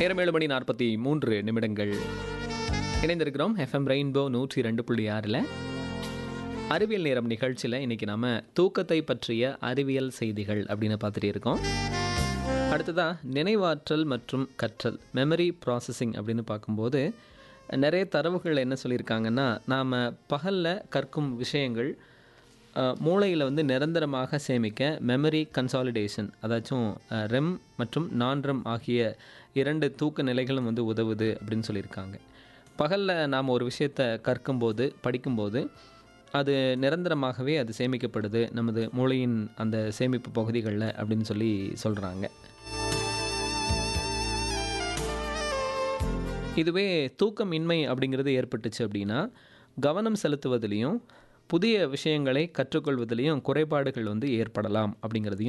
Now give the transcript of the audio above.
நேரம் ஏழு மணி நாற்பத்தி மூன்று நிமிடங்கள் இணைந்திருக்கிறோம் எஃப்எம் ரெயின்போ நூற்றி ரெண்டு புள்ளி ஆறில் அறிவியல் நேரம் நிகழ்ச்சியில் இன்றைக்கி நம்ம தூக்கத்தை பற்றிய அறிவியல் செய்திகள் அப்படின்னு பார்த்துட்டு இருக்கோம் அடுத்ததாக நினைவாற்றல் மற்றும் கற்றல் மெமரி ப்ராசஸிங் அப்படின்னு பார்க்கும்போது நிறைய தரவுகள் என்ன சொல்லியிருக்காங்கன்னா நாம் பகலில் கற்கும் விஷயங்கள் மூளையில் வந்து நிரந்தரமாக சேமிக்க மெமரி கன்சாலிடேஷன் அதாச்சும் ரெம் மற்றும் நான் ரெம் ஆகிய இரண்டு தூக்க நிலைகளும் வந்து உதவுது அப்படின்னு சொல்லியிருக்காங்க பகலில் நாம் ஒரு விஷயத்தை கற்கும்போது படிக்கும்போது அது நிரந்தரமாகவே அது சேமிக்கப்படுது நமது மூளையின் அந்த சேமிப்பு பகுதிகளில் அப்படின்னு சொல்லி சொல்கிறாங்க இதுவே தூக்கமின்மை அப்படிங்கிறது ஏற்பட்டுச்சு அப்படின்னா கவனம் செலுத்துவதிலையும் புதிய விஷயங்களை கற்றுக்கொள்வதிலையும் குறைபாடுகள் வந்து ஏற்படலாம் அப்படிங்கிறதையும்